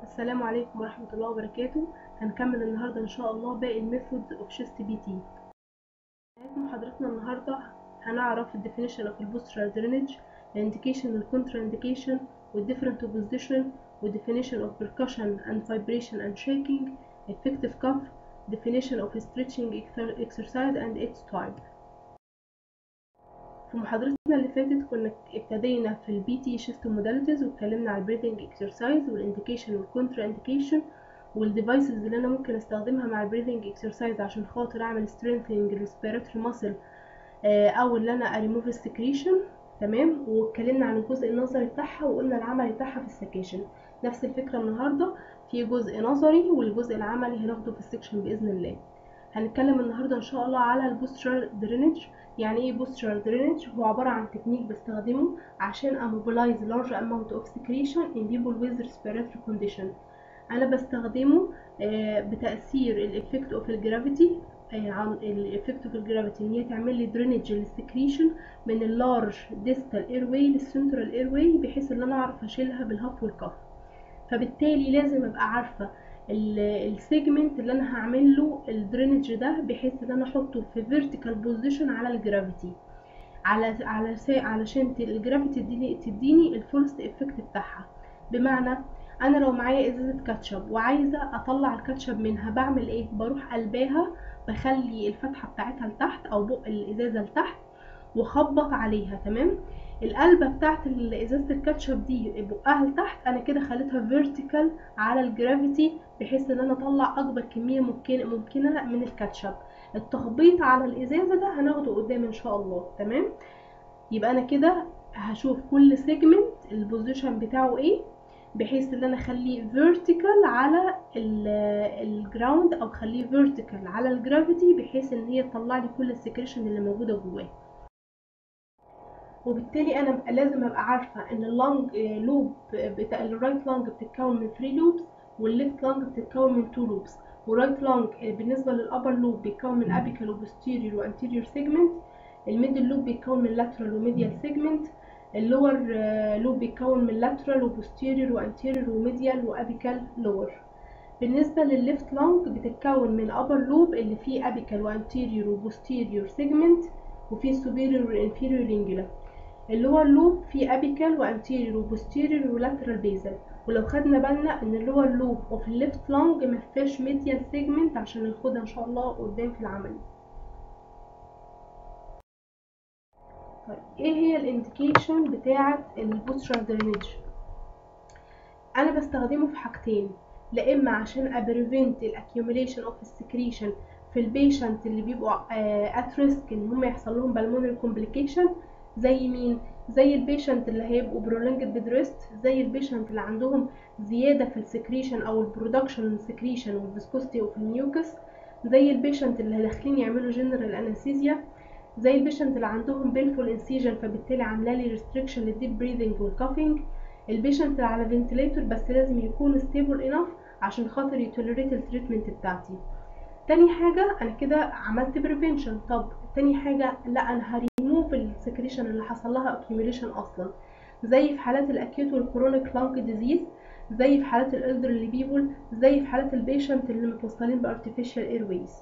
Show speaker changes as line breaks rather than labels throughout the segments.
السلام عليكم ورحمة الله وبركاته هنكمل النهاردة إن شاء الله باقي الميثودز اوف شيست بي تي محاضرتنا النهاردة هنعرف ال definition of البوسترال drainage ال indication وال contra indication وال different position وال definition of percussion and vibration and shaking effective cuff definition of stretching exercise and its type في محاضرتنا اللي فاتت كنا ابتدينا في البي تي شيست موداليتيز واتكلمنا على البريثنج اكسرسايز والانديكيشن والكونترا انديكيشن والديفايسز اللي انا ممكن استخدمها مع البريثنج اكسرسايز عشان خاطر اعمل سترينثينج للريسبيراتوري ماسل او اللي انا اريموف السكريشن تمام واتكلمنا عن الجزء النظري بتاعها وقلنا العملي بتاعها في السكيشن نفس الفكره النهارده في جزء نظري والجزء العملي هناخده في السكشن باذن الله هنتكلم النهارده ان شاء الله على البوسترال درينج يعني ايه بوسترال درينج هو عباره عن تكنيك بستخدمه عشان اموبلايز لارج اماونت اوف سكريشن ان بيبل ويز ريسبيراتوري كونديشن انا بستخدمه بتاثير الافكت اوف الجرافيتي عن الافكت اوف الجرافيتي ان هي تعمل لي درينج للسكريشن من اللارج ديستال اير واي للسنترال اير واي بحيث ان انا اعرف اشيلها بالهف والكف فبالتالي لازم ابقى عارفه السيجمنت اللي انا هعمل له الدرينج ده بحيث ان انا احطه في فيرتيكال بوزيشن على الجرافيتي على على علشان الجرافيتي تديني تديني الفولست افكت بتاعها بمعنى انا لو معايا ازازه كاتشب وعايزه اطلع الكاتشب منها بعمل ايه بروح قلباها بخلي الفتحه بتاعتها لتحت او بق الازازه لتحت واخبط عليها تمام القلبه بتاعت ازازه الكاتشب دي بقها لتحت انا كده خليتها فيرتيكال على الجرافيتي بحيث ان انا اطلع اكبر كميه ممكن ممكنه من الكاتشب التخبيط على الازازه ده هناخده قدام ان شاء الله تمام يبقى انا كده هشوف كل سيجمنت البوزيشن بتاعه ايه بحيث ان انا اخليه فيرتيكال على الجراوند او اخليه فيرتيكال على الجرافيتي بحيث ان هي تطلع لي كل السكريشن اللي موجوده جواه وبالتالي انا لازم ابقى عارفه ان اللونج لوب بتاع الرايت لونج بتتكون من 3 لوبس والليفت لونج بتتكون من 2 لوبس والرايت لونج بالنسبه للابر لوب بيتكون من ابيكال وبوستيريور وانتيريور سيجمنت الميدل لوب بيتكون من لاترال وميديال سيجمنت اللور لوب بيتكون من لاترال وبوستيريور وانتيريور وميديال وابيكال لور بالنسبة للليفت لونج بتتكون من ابر لوب اللي فيه ابيكال وانتيريور وبوستيريور سيجمنت وفيه سوبيريور وانفيريور لينجولا اللور لوب فيه ابيكال وانتيريور وبوستيريور ولاترال بيزل ولو خدنا بالنا ان اللور لوب اوف الليفت لونج مفيهاش ميديال سيجمنت عشان ناخدها ان شاء الله قدام في العمل طيب ايه هي الانديكيشن بتاعه البوسترال درينج انا بستخدمه في حاجتين لا اما عشان ابريفنت الاكيوميليشن اوف السكريشن في البيشنت اللي بيبقوا ات ريسك ان هم يحصل لهم بالمونري كومبليكيشن زي مين زي البيشنت اللي هيبقوا برولونجد بيد ريست زي البيشنت اللي عندهم زياده في السكريشن او البرودكشن سكريشن والفيسكوستي اوف الميوكس زي البيشنت اللي داخلين يعملوا جنرال انستيزيا زي البيشنت اللي عندهم بينفول انسيجن فبالتالي عامله لي ريستريكشن للديب بريذنج والكافينج البيشنت اللي على فنتليتور بس لازم يكون ستيبل انف عشان خاطر يتوليريت التريتمنت بتاعتي تاني حاجة أنا كده عملت بريفنشن طب تاني حاجة لا أنا هريموف السكريشن اللي حصل لها accumulation أصلا زي في حالات الأكيوت والكرونيك لانج ديزيز زي في حالات الالدرلي بيبول زي في حالات البيشنت اللي متوصلين بارتفيشال ايرويز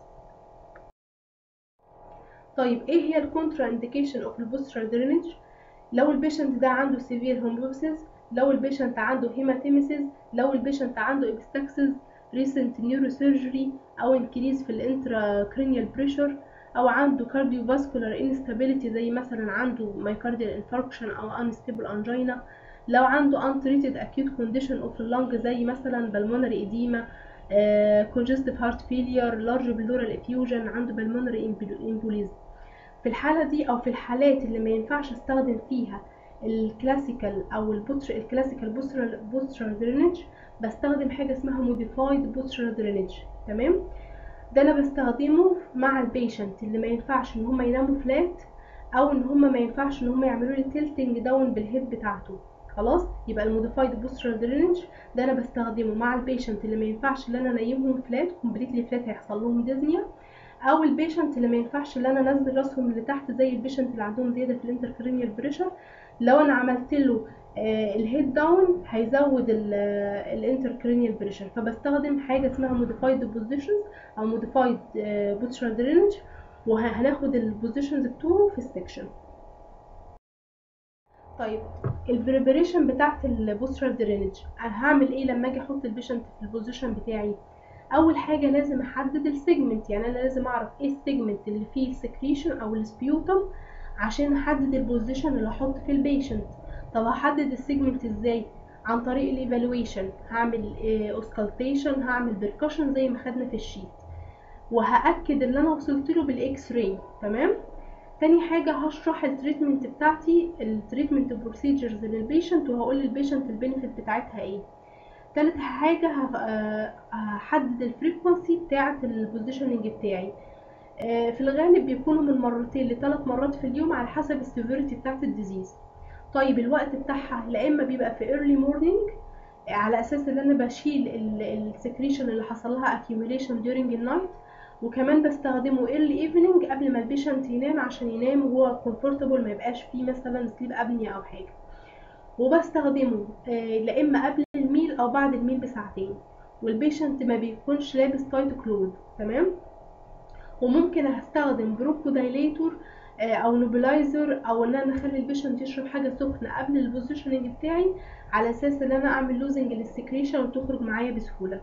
طيب ايه هي الكونترا انديكيشن اوف البوسترال درينج لو البيشنت ده عنده سيفير هومبوسيس لو البيشنت عنده هيماتيميسيس لو البيشنت عنده ابستاكسس ريسنت نيوروسيرجري او انكريز في الانترا كرينيال بريشر او عنده كارديوفاسكولار انستابيليتي زي مثلا عنده مايكارديال انفاركشن او انستيبل انجينا لو عنده untreated acute condition of lung زي مثلا pulmonary edema uh, congestive heart failure large pleural effusion عنده pulmonary embolism في الحالة دي أو في الحالات اللي ما ينفعش استخدم فيها الكلاسيكال أو البوتر الكلاسيكال بوسترال بوسترال درينج بستخدم حاجة اسمها modified بوسترال درينج تمام ده أنا بستخدمه مع البيشنت اللي ما ينفعش إن هما يناموا فلات أو إن هما ما ينفعش إن هما يعملوا لي تلتنج داون بالهيد بتاعته خلاص يبقى الموديفايد بوسترال درينج ده انا بستخدمه مع البيشنت اللي ما ينفعش ان انا انيمهم فلات كومبليتلي فلات هيحصل لهم ديزنيا او البيشنت اللي ما ينفعش ان انا انزل راسهم لتحت زي البيشنت اللي عندهم زياده في الانتركرينيال بريشر لو انا عملت له الهيد داون هيزود الانتركرينيال بريشر فبستخدم حاجه اسمها موديفايد بوزيشنز او موديفايد بوسترال درينج وهناخد البوزيشنز بتوعه في السكشن طيب البريبريشن بتاعت البوسترال درينج انا هعمل ايه لما اجي احط البيشنت في البوزيشن بتاعي اول حاجه لازم احدد السيجمنت يعني انا لازم اعرف ايه السيجمنت اللي فيه السكريشن او السبيوتم عشان احدد البوزيشن اللي احط فيه البيشنت طب هحدد السيجمنت ازاي عن طريق الايفالويشن هعمل اوسكالتيشن هعمل بيركشن زي ما خدنا في الشيت وهاكد اللي انا وصلت له بالاكس راي تمام تاني حاجة هشرح التريتمنت بتاعتي التريتمنت بروسيجرز للبيشنت وهقول للبيشنت البينفيت بتاعتها ايه تالت حاجة هحدد الفريكونسي بتاعة البوزيشننج بتاعي في الغالب بيكونوا من مرتين لثلاث مرات في اليوم على حسب السيفيريتي بتاعة الديزيز طيب الوقت بتاعها لا اما بيبقى في early morning على اساس ان انا بشيل السكريشن اللي حصل لها accumulation during النايت وكمان بستخدمه early evening قبل ما البيشنت ينام عشان ينام وهو comfortable ما يبقاش فيه مثلا سليب ابنيا او حاجه وبستخدمه لا اما قبل الميل او بعد الميل بساعتين والبيشنت ما بيكونش لابس تايت كلوز تمام وممكن هستخدم بروكو دايليتور او نوبلايزر او ان انا اخلي البيشنت يشرب حاجه سخنه قبل البوزيشننج بتاعي على اساس ان انا اعمل لوزنج للسكريشن وتخرج معايا بسهوله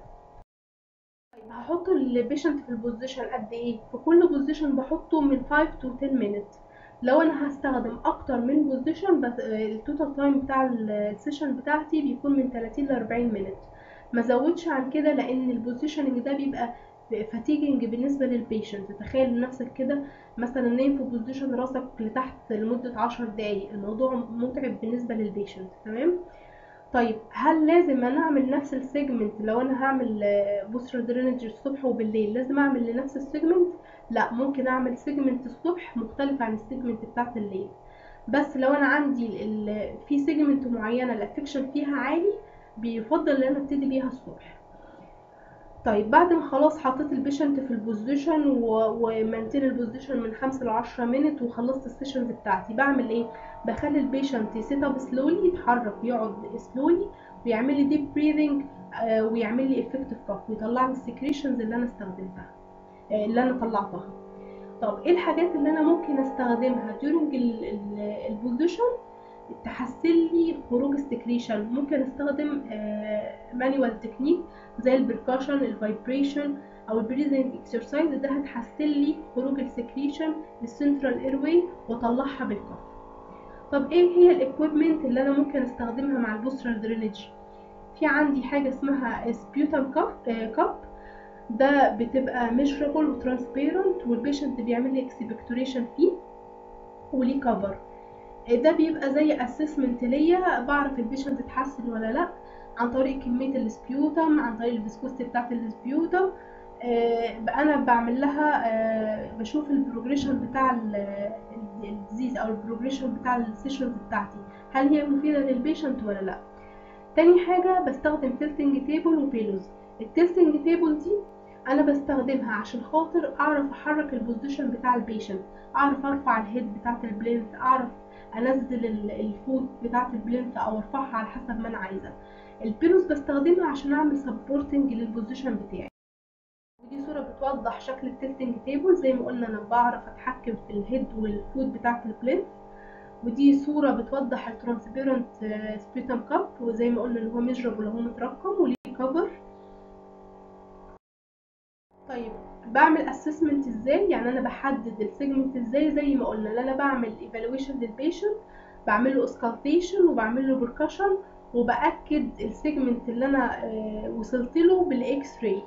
طيب هحط البيشنت في البوزيشن قد ايه في كل بوزيشن بحطه من 5 تو 10 مينت لو انا هستخدم اكتر من بوزيشن التوتال تايم بتاع السيشن بتاعتي بيكون من 30 ل 40 مينت ما زودش عن كده لان البوزيشننج ده بيبقى فاتيجنج بالنسبه للبيشنت تخيل نفسك كده مثلا نايم في بوزيشن راسك لتحت لمده 10 دقايق الموضوع متعب بالنسبه للبيشنت تمام طيب هل لازم انا اعمل نفس السيجمنت لو انا هعمل بوستر درينج الصبح وبالليل لازم اعمل لنفس السيجمنت لا ممكن اعمل سيجمنت الصبح مختلف عن السيجمنت بتاعت الليل بس لو انا عندي ال في سيجمنت معينه الافكشن فيها عالي بيفضل ان انا ابتدي بيها الصبح طيب بعد ما خلاص حطيت البيشنت في البوزيشن ومانتين البوزيشن من خمسة لعشرة مينت وخلصت السيشنز بتاعتي بعمل ايه بخلي البيشنت يسيت اب سلولي يتحرك يقعد سلولي ويعمل لي ديب بريذنج آه ويعمل لي افكتيف كاف ويطلع لي السكريشنز اللي انا استخدمتها آه اللي انا طلعتها طب ايه الحاجات اللي انا ممكن استخدمها during البوزيشن تحسن لي خروج السكريشن ممكن استخدم مانيوال تكنيك زي البركاشن الفايبريشن او البريزنج اكسرسايز ده هتحسن لي خروج السكريشن للسنترال ايرواي واطلعها بالكف طب ايه هي الاكويبمنت اللي انا ممكن استخدمها مع البوسترال درينج في عندي حاجه اسمها سبيوتم كاب ده بتبقى ميجرابل وترانسبيرنت والبيشنت بيعمل لي اكسبكتوريشن فيه وليه كفر ده بيبقى زي اسسمنت ليا بعرف البيشنت اتحسن ولا لا عن طريق كميه السبيوتم عن طريق الفيسكوستي بتاعه السبيوتم آه انا بعمل لها آه بشوف البروجريشن بتاع الديزيز او البروجريشن بتاع السيشنز بتاعتي هل هي مفيده للبيشنت ولا لا تاني حاجه بستخدم تيلتنج تيبل وبيلوز التيلتنج تيبل دي انا بستخدمها عشان خاطر اعرف احرك البوزيشن بتاع البيشنت اعرف ارفع الهيد بتاعه البلينث اعرف انزل الفوت بتاعه البلينث او ارفعها على حسب ما انا عايزه البيلوز بستخدمها عشان اعمل سبورتنج للبوزيشن بتاعي ودي صوره بتوضح شكل التلتنج تيبل زي ما قلنا انا بعرف اتحكم في الهيد والفوت بتاعه البلينث ودي صوره بتوضح الترانسبيرنت سبيتم كاب وزي ما قلنا ان هو ميجرابل وهو مترقم وليه كفر طيب بعمل اسسمنت ازاي يعني انا بحدد السيجمنت ازاي زي ما قلنا ان انا بعمل ايفالويشن للبيشنت بعمل له اسكالتيشن وبعمل له بركشن وباكد السيجمنت اللي انا آه وصلت له بالاكس راي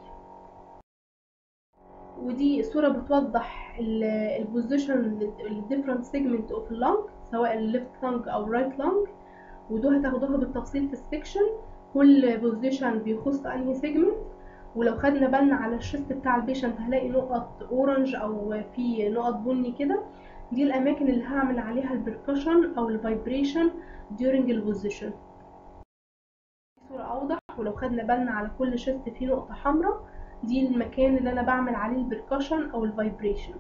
ودي صوره بتوضح البوزيشن الديفرنت سيجمنت اوف اللنج سواء الليفت لانج او الرايت لانج ودول هتاخدوها بالتفصيل في السكشن كل بوزيشن بيخص انهي سيجمنت ولو خدنا بالنا على الشيست بتاع البيشنت هلاقي نقط اورنج او في نقط بني كده دي الاماكن اللي هعمل عليها البركشن او الفايبريشن during البوزيشن صورة اوضح ولو خدنا بالنا على كل شيست فيه نقطة حمراء دي المكان اللي انا بعمل عليه البركشن او الفايبريشن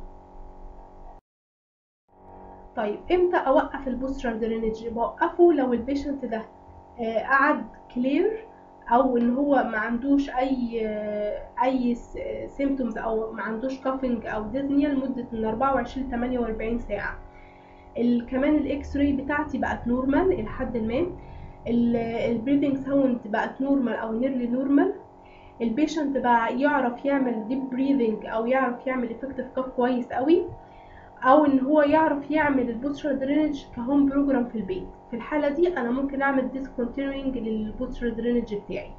طيب امتى اوقف البوسترال درينج بوقفه لو البيشنت ده آه، قعد كلير او ان هو ما عندوش اي آه، اي سيمتومز او ما عندوش كافنج او ديزنيا لمده من 24 ل 48 ساعه ال- كمان الاكس راي بتاعتي بقت نورمال الى حد ما البريذنج ساوند بقت نورمال او نيرلي نورمال البيشنت بقى يعرف يعمل ديب بريذنج او يعرف يعمل افكتيف كاف كويس قوي او ان هو يعرف يعمل البوسترال درينج كهوم بروجرام في البيت في الحاله دي انا ممكن اعمل ديسكونتينيوينج للبوسترال درينج بتاعي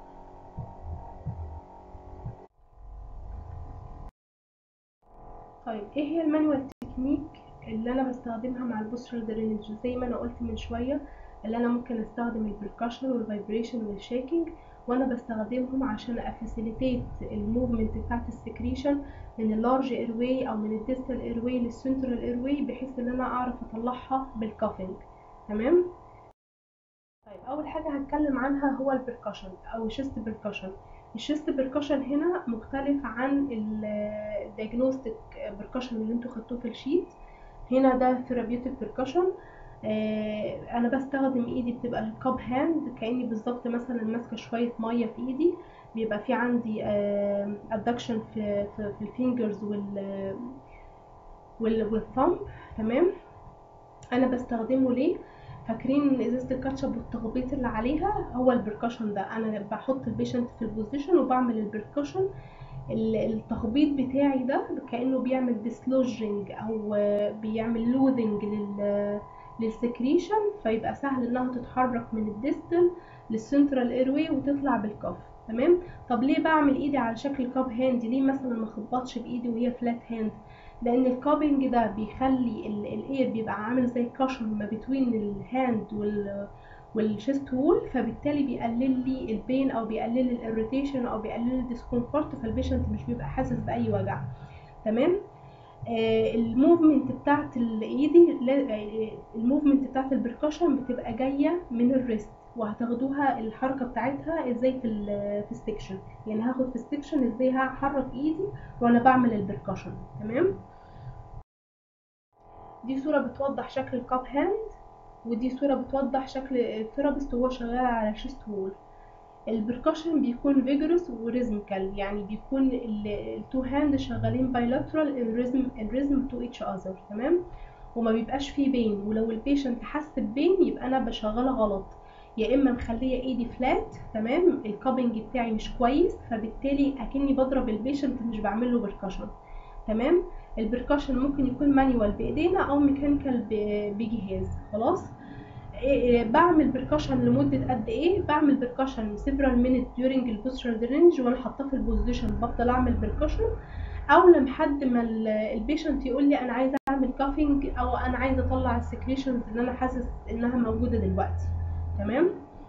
طيب ايه هي المانوال تكنيك اللي انا بستخدمها مع البوسترال درينج زي ما انا قلت من شويه اللي انا ممكن استخدم البركشن والفايبريشن والشيكينج وانا بستخدمهم عشان افاسيليتيت الموفمنت بتاعت السكريشن من اللارج ايرواي او من الديستال ايرواي للسنترال ايرواي بحيث ان انا اعرف اطلعها بالكافنج تمام طيب اول حاجه هتكلم عنها هو البركشن او الشيست بركشن الشيست بركشن هنا مختلف عن الدياجنوستيك بركشن اللي انتوا خدتوه في الشيت هنا ده ثيرابيوتيك بركشن انا بستخدم ايدي بتبقى الكاب هاند كاني بالظبط مثلا ماسكه شويه ميه في ايدي بيبقى في عندي ادكشن في في, في الفينجرز وال والثumb تمام انا بستخدمه ليه فاكرين ازازه الكاتشب والتخبيط اللي عليها هو البركشن ده انا بحط البيشنت في البوزيشن وبعمل البركشن التخبيط بتاعي ده كانه بيعمل ديسلوجينج او بيعمل لوذنج لل للسكريشن فيبقى سهل انها تتحرك من الديستل للسنترال ايروي وتطلع بالكف تمام طب ليه بعمل ايدي على شكل كاب هاند ليه مثلا ما اخبطش بايدي وهي فلات هاند لان الكابنج ده بيخلي الاير بيبقى عامل زي كاشن ما بين الهاند وال والشيست وول فبالتالي بيقلل لي البين او بيقلل الاريتيشن او بيقلل الديسكومفورت فالبيشنت مش بيبقى حاسس باي وجع تمام آه الموفمنت بتاعت الايدي الموفمنت بتاعت البركشن بتبقى جايه من الريست وهتاخدوها الحركه بتاعتها ازاي في في السكشن يعني هاخد في السكشن ازاي هحرك ايدي وانا بعمل البركشن تمام دي صوره بتوضح شكل الكاب هاند ودي صوره بتوضح شكل الثيرابيست وهو شغال على شيست وول البركشن بيكون فيجرس وريزميكال يعني بيكون التو هاند شغالين بايلاترال الريزم الريزم تو اتش اذر تمام وما بيبقاش فيه بين ولو البيشنت حس ببين يبقى انا بشغلها غلط يا اما مخليه ايدي فلات تمام الكابنج بتاعي مش كويس فبالتالي اكني بضرب البيشنت مش بعمل له بركشن تمام البركشن ممكن يكون مانيوال بايدينا او ميكانيكال بجهاز خلاص بعمل بركشن لمده قد ايه بعمل بركشن several minutes during البوسترال درينج وانا حاطاه في البوزيشن بفضل اعمل بركشن او لحد ما البيشنت يقول لي انا عايزه اعمل كافينج او انا عايزه اطلع السكريشنز اللي انا حاسس انها موجوده دلوقتي تمام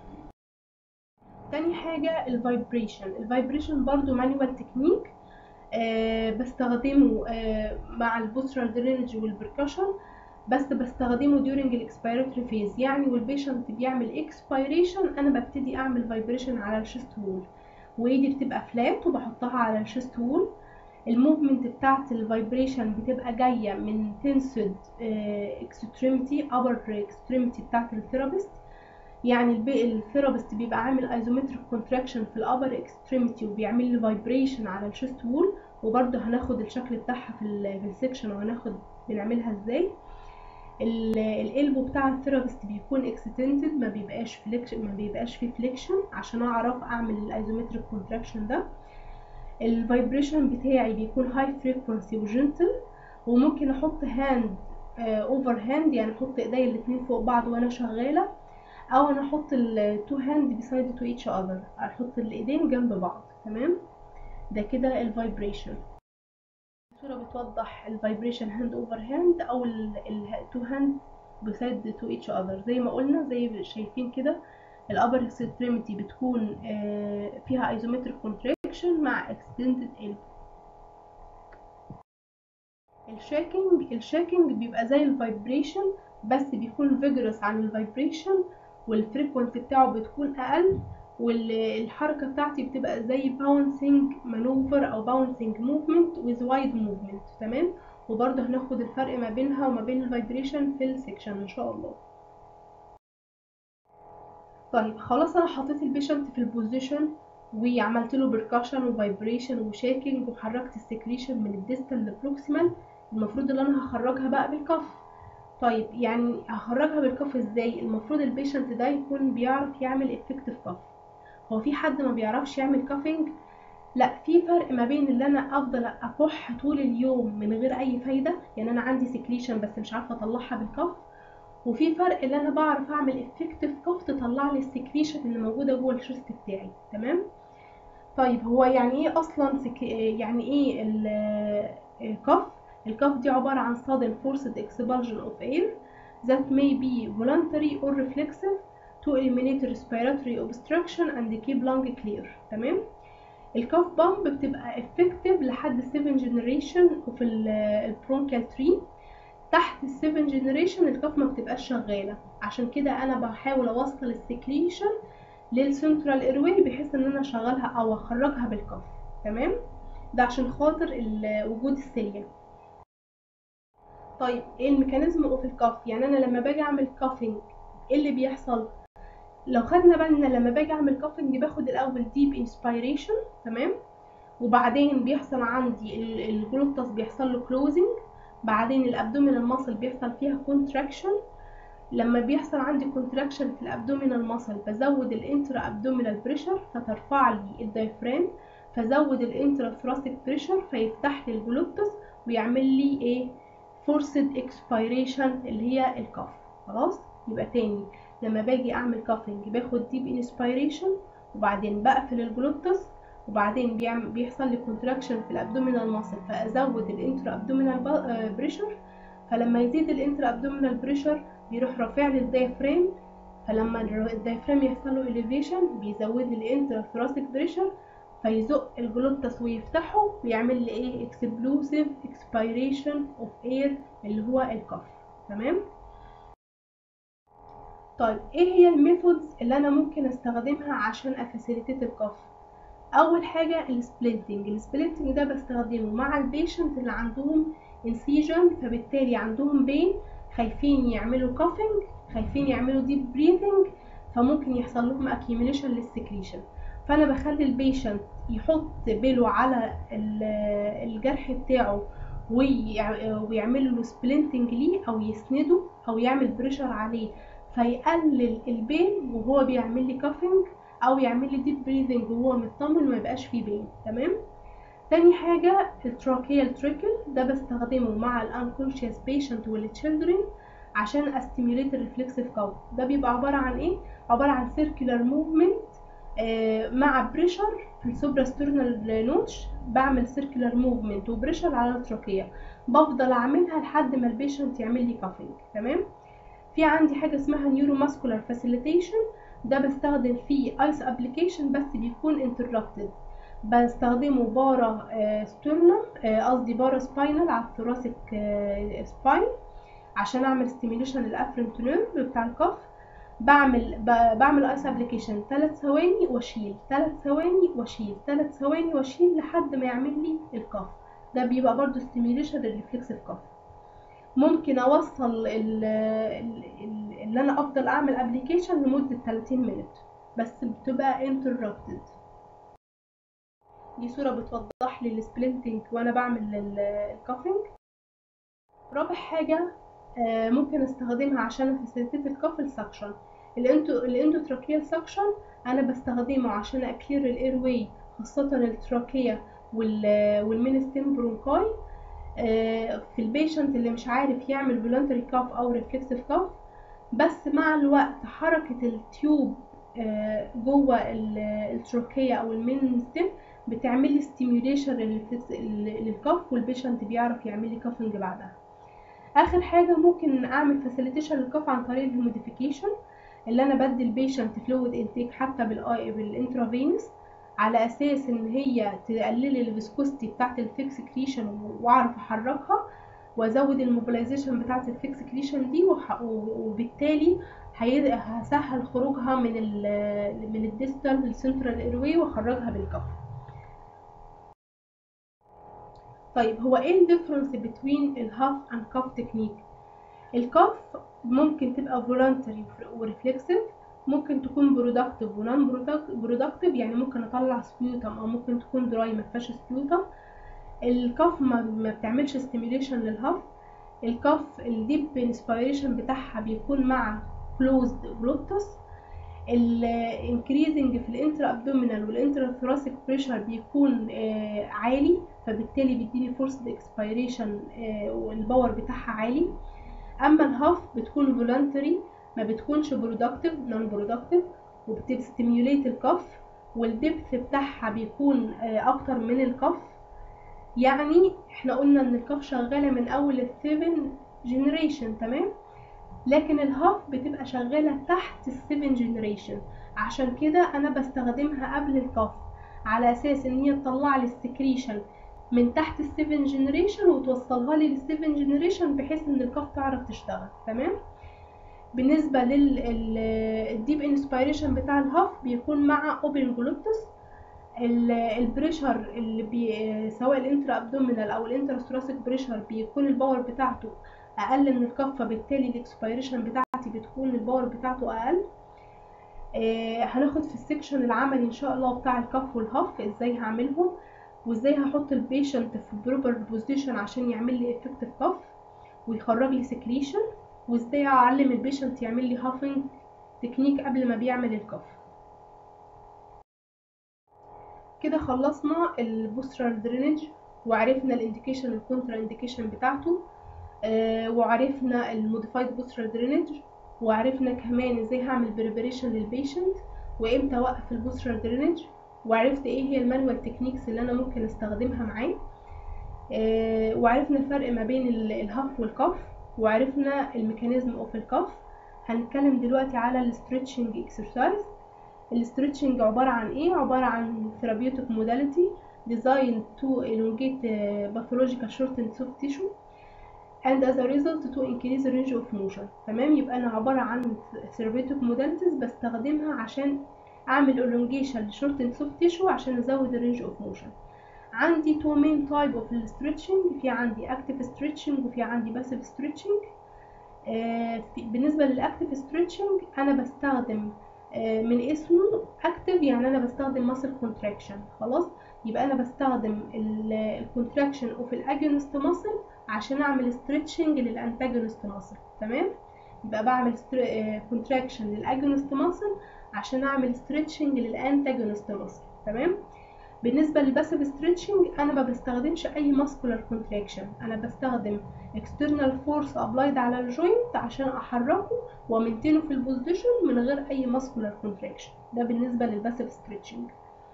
تاني حاجه الفايبريشن الفايبريشن برضو مانيوال تكنيك آه بستخدمه آه مع البوسترال درينج والبركشن بس بستخدمه during الاكسبيراتوري فيز يعني والبيشنت بيعمل اكسبيريشن انا ببتدي اعمل فايبريشن على الشيست وول وايدي بتبقى فلات وبحطها على الشيست وول الموفمنت بتاعت الفايبريشن بتبقى جايه من تنسد اكستريمتي ابر اكستريمتي بتاعت الثيرابيست يعني الثيرابيست بيبقى عامل ايزومتريك كونتراكشن في الابر اكستريمتي وبيعمل لي فايبريشن على الشيست وول وبرده هناخد الشكل بتاعها في في السكشن وهناخد بنعملها ازاي القلب بتاع الثيرابيست بيكون اكستندد ما بيبقاش فليكشن ما بيبقاش فيه فليكشن عشان اعرف اعمل الايزومتريك كونتراكشن ده الفايبريشن بتاعي بيكون هاي فريكونسي وجنتل وممكن احط هاند اوفر هاند يعني احط ايديا الاتنين فوق بعض وانا شغاله او انا احط التو هاند بيسايد تو ايتش اذر احط الايدين جنب بعض تمام ده كده الفايبريشن الصورة بتوضح الفايبريشن هاند اوفر هاند او التو هاند بسايد تو ايتش اذر زي ما قلنا زي شايفين كده الابر اكستريميتي بتكون فيها ايزومتريك كونتراكشن مع اكستندد قلب الشاكينج الشاكينج بيبقى زي الفايبريشن بس بيكون فيجرس عن الفايبريشن والفريكونسي بتاعه بتكون اقل والحركة بتاعتي بتبقى زي باونسينج مانوفر او باونسينج موفمنت with وايد موفمنت تمام وبرضه هناخد الفرق ما بينها وما بين الفايبريشن في السكشن ان شاء الله طيب خلاص انا حطيت البيشنت في البوزيشن وعملت له بركشن وفايبريشن وشاكينج وحركت السكريشن من الديستال للبروكسيمال المفروض ان انا هخرجها بقى بالكف طيب يعني هخرجها بالكف ازاي المفروض البيشنت ده يكون بيعرف يعمل افكتيف كف هو في حد ما بيعرفش يعمل كافينج لا في فرق ما بين اللي انا افضل اكح طول اليوم من غير اي فايده يعني انا عندي سكريشن بس مش عارفه اطلعها بالكف وفي فرق اللي انا بعرف اعمل افكتيف كف تطلع لي السكريشن اللي موجوده جوه الشست بتاعي تمام طيب هو يعني ايه اصلا سك... يعني ايه الكف الكف دي عباره عن sudden forced expulsion of air that may be voluntary or reflexive to eliminate respiratory obstruction and keep lung clear تمام الكاف بامب بتبقى effective لحد 7 generation وفي البرونكال تري تحت ال 7 generation الكاف ما بتبقاش شغاله عشان كده انا بحاول اوصل السكريشن للسنترال ايرواي بحيث ان انا اشغلها او اخرجها بالكف تمام ده عشان خاطر وجود السيليا طيب ايه الميكانيزم اوف الكف يعني انا لما باجي اعمل كافينج ايه اللي بيحصل لو خدنا بالنا لما باجي اعمل كافينج باخد الاول ديب انسبيريشن تمام وبعدين بيحصل عندي الجلوتس بيحصل له كلوزنج بعدين الابدومينال ماسل بيحصل فيها كونتراكشن لما بيحصل عندي كونتراكشن في الابدومينال ماسل بزود الانترا ابدومينال بريشر فترفع لي الدايفرام فزود الانترا ثراسيك بريشر فيفتح لي الجلوتس ويعمل لي ايه فورسد اكسبيريشن اللي هي الكف خلاص يبقى تاني لما باجي اعمل كافينج باخد ديب انسبيريشن وبعدين بقفل الجلوتس وبعدين بيعمل بيحصل لي كونتراكشن في الابدومينال ماسل فازود الانترا ابدومينال بريشر فلما يزيد الانترا ابدومينال بريشر بيروح رافع لي الدايفرام فلما الدايفرام يحصل له اليفيشن بيزود لي الانترا ثراسيك بريشر فيزق الجلوتس ويفتحه ويعمل لي ايه اكسبلوسيف اكسبيريشن اوف اير اللي هو الكف تمام طيب ايه هي الميثودز اللي انا ممكن استخدمها عشان افاسيليتيت الكف اول حاجه السبلنتنج السبلنتنج ده بستخدمه مع البيشنت اللي عندهم انسيجن فبالتالي عندهم بين خايفين يعملوا كافينج خايفين يعملوا ديب بريثنج فممكن يحصل لهم اكيوميليشن للسكريشن فانا بخلي البيشنت يحط بيله على الجرح بتاعه ويعمل له سبلنتنج ليه او يسنده او يعمل بريشر عليه فيقلل البين وهو بيعمل لي كافينج او يعمل لي ديب بريذنج وهو مطمن وما يبقاش فيه بين تمام تاني حاجة التراكيال تريكل ده بستخدمه مع الانكونشيوس بيشنت والتشيلدرن عشان استيميوليت الريفلكسيف كاف ده بيبقى عبارة عن ايه عبارة عن سيركولار موفمنت آه مع بريشر في السوبراسترنال نوتش بعمل سيركولار موفمنت وبريشر على التراكية بفضل اعملها لحد ما البيشنت يعمل لي كافينج تمام في عندي حاجه اسمها نيورو ماسكولار فاسيليتيشن ده بستخدم فيه ايس ابلكيشن بس بيكون انتربتد بستخدمه بارا ستورنم قصدي بارا سباينال على الثوراسيك سباين عشان اعمل ستيميوليشن للافرنت نيرف بتاع الكف بعمل بعمل ايس ابلكيشن 3 ثواني واشيل 3 ثواني واشيل 3 ثواني واشيل لحد ما يعمل لي الكف ده بيبقى برضو ستيميوليشن للريفلكسيف كف ممكن اوصل اللي انا افضل اعمل ابلكيشن لمده 30 مينت بس بتبقى انتربتد دي صوره بتوضح لي السبلنتنج وانا بعمل الكافينج رابع حاجه ممكن استخدمها عشان فاسيليتيت الكف السكشن الاندوتراكيال سكشن انا بستخدمه عشان اكلير الاير واي خاصه التراكيه والمينستين برونكاي في البيشنت اللي مش عارف يعمل فولنتري كاف او ريفلكسيف كاف بس مع الوقت حركة التيوب جوه التروكية او المين ستيم بتعمل لي ستيميوليشن للكاف والبيشنت بيعرف يعمل لي كافنج بعدها اخر حاجة ممكن اعمل فاسيليتيشن للكاف عن طريق الهيموديفيكيشن اللي انا بدي البيشنت فلويد انتيك حتى بالاي بالانترافينوس على اساس ان هي تقلل الفيسكوستي بتاعت الفيكس كريشن واعرف احركها وازود الموبيلايزيشن بتاعت الفيكس كريشن دي وبالتالي هسهل خروجها من ال من الديستال للسنترال ايروي واخرجها بالكف طيب هو ايه الديفرنس بين الهاف اند كاف تكنيك الكف ممكن تبقى فولنتري وريفلكسيف ممكن تكون برودكتيف ونون برودكتيف يعني ممكن اطلع سبيوتم او ممكن تكون دراي ما فيهاش سبيوتم الكف ما, ما بتعملش ستيميوليشن للهف الكف الديب انسبيريشن بتاعها بيكون مع كلوزد جلوتس الانكريزنج في الانترا ابدومينال والانترا ثوراسيك بريشر بيكون آه عالي فبالتالي بيديني فورس اكسبيريشن آه والباور بتاعها عالي اما الهاف بتكون فولنتري ما بتكونش برودكتيف نون برودكتيف وبتستيميوليت الكف والدبث بتاعها بيكون آه اكتر من الكف يعني احنا قلنا ان الكف شغاله من اول السيفن جنريشن تمام لكن الهاف بتبقى شغاله تحت السيفن جنريشن عشان كده انا بستخدمها قبل الكف على اساس ان هي تطلع لي السكريشن من تحت السيفن جنريشن وتوصلها لي للسيفن جنريشن بحيث ان الكف تعرف تشتغل تمام بالنسبه للديب انسبيريشن بتاع الهاف بيكون مع اوبن جلوتس البريشر اللي بي سواء الانترا ابدومينال او الانترا ثوراسيك بريشر بيكون الباور بتاعته اقل من الكف فبالتالي الاكسبيريشن بتاعتي بتكون الباور بتاعته اقل آه هناخد في السكشن العملي ان شاء الله بتاع الكف والهف ازاي هعملهم وازاي هحط البيشنت في بروبر بوزيشن عشان يعمل لي افكتيف كف ويخرج لي سكريشن وازاي اعلم البيشنت يعمل لي هافنج تكنيك قبل ما بيعمل الكف كده خلصنا البوسترال درينج وعرفنا الانديكيشن والكونترا انديكيشن بتاعته آه وعرفنا الموديفايد بوسترال درينج وعرفنا كمان ازاي هعمل بريبريشن للبيشنت وامتى اوقف البوسترال درينج وعرفت ايه هي المانوال تكنيكس اللي انا ممكن استخدمها معاه آه وعرفنا الفرق ما بين الهاف والكف وعرفنا الميكانيزم اوف الكف هنتكلم دلوقتي على الستريتشنج اكسرسايز الاسترتشنج عبارة عن ايه عبارة عن therapeutic modality designed to elongate pathological shortened soft tissue and as a result to increase the range of motion تمام يبقى انا عبارة عن therapeutic modalities بستخدمها عشان اعمل elongation لشورتند soft tissue عشان ازود الرينج اوف موشن عندي two main type of stretching في عندي active stretching وفي عندي passive stretching آه بالنسبة للاكتيف stretching انا بستخدم من اسمه اكتف يعني انا بستخدم ماسل كونتراكشن خلاص يبقى انا بستخدم الكونتراكشن اوف الاجونست ماسل عشان اعمل ستريتشنج للانتاجونست ماسل تمام يبقى بعمل كونتراكشن للاجونست ماسل عشان اعمل ستريتشنج للانتاجونست ماسل تمام بالنسبه للباسيف ستريتشنج انا ما بستخدمش اي ماسكولار كونتراكشن انا بستخدم اكسترنال فورس ابلايد على الجوينت عشان احركه وامنتينه في البوزيشن من غير اي ماسكولار كونتراكشن ده بالنسبه للباسيف ستريتشنج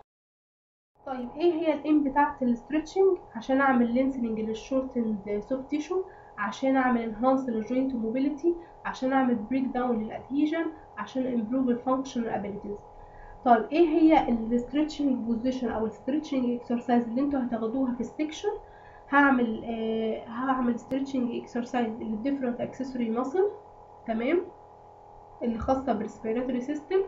طيب ايه هي الايم بتاعه الستريتشنج عشان اعمل لينسنج للشورتند سوفت تيشو عشان اعمل انهانس للجوينت موبيليتي عشان اعمل بريك داون للادهيجن عشان امبروف الفانكشنال ابيليتيز طيب ايه هي الستريتشنج بوزيشن او الستريتشنج اكسرسايز اللي انتوا هتاخدوها في السكشن هعمل آه هعمل ستريتشنج اكسرسايز للديفرنت اكسسوري ماسل تمام اللي خاصه بالريسبيراتوري سيستم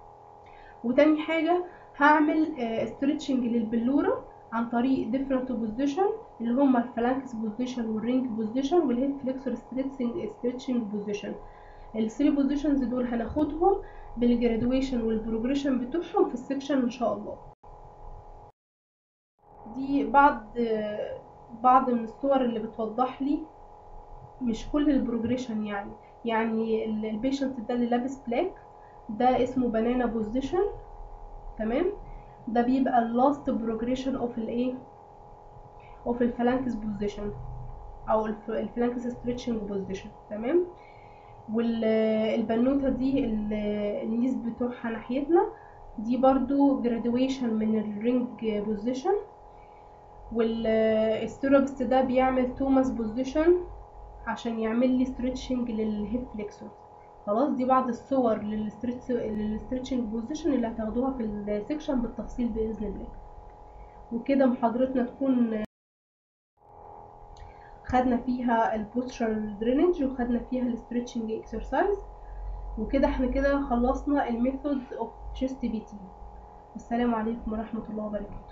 وتاني حاجه هعمل آه ستريتشنج للبلوره عن طريق ديفرنت بوزيشن اللي هما الفلانكس بوزيشن والرينج بوزيشن والهيد فليكسور ستريتشنج ستريتشنج بوزيشن الثري بوزيشنز دول هناخدهم بالجرادويشن والبروجريشن بتوعهم في السكشن ان شاء الله دي بعض بعض من الصور اللي بتوضح لي مش كل البروجريشن يعني يعني البيشنت ده اللي لابس بلاك ده اسمه بنانا بوزيشن تمام ده بيبقى اللاست بروجريشن اوف الايه اوف الفلانكس بوزيشن او الفلانكس ستريتشنج بوزيشن تمام والبنوتة دي النيز بتوعها ناحيتنا دي برضو graduation من الرينج بوزيشن والستيروبست ده بيعمل توماس بوزيشن عشان يعمل لي ستريتشنج للهيب فليكسور خلاص دي بعض الصور للستريتشنج بوزيشن اللي هتاخدوها في السكشن بالتفصيل باذن الله وكده محاضرتنا تكون خدنا فيها البوسترال درينج وخدنا فيها الستريتشنج اكسرسايز وكده احنا كده خلصنا الميثود اوف تشيست بي تي والسلام عليكم ورحمه الله وبركاته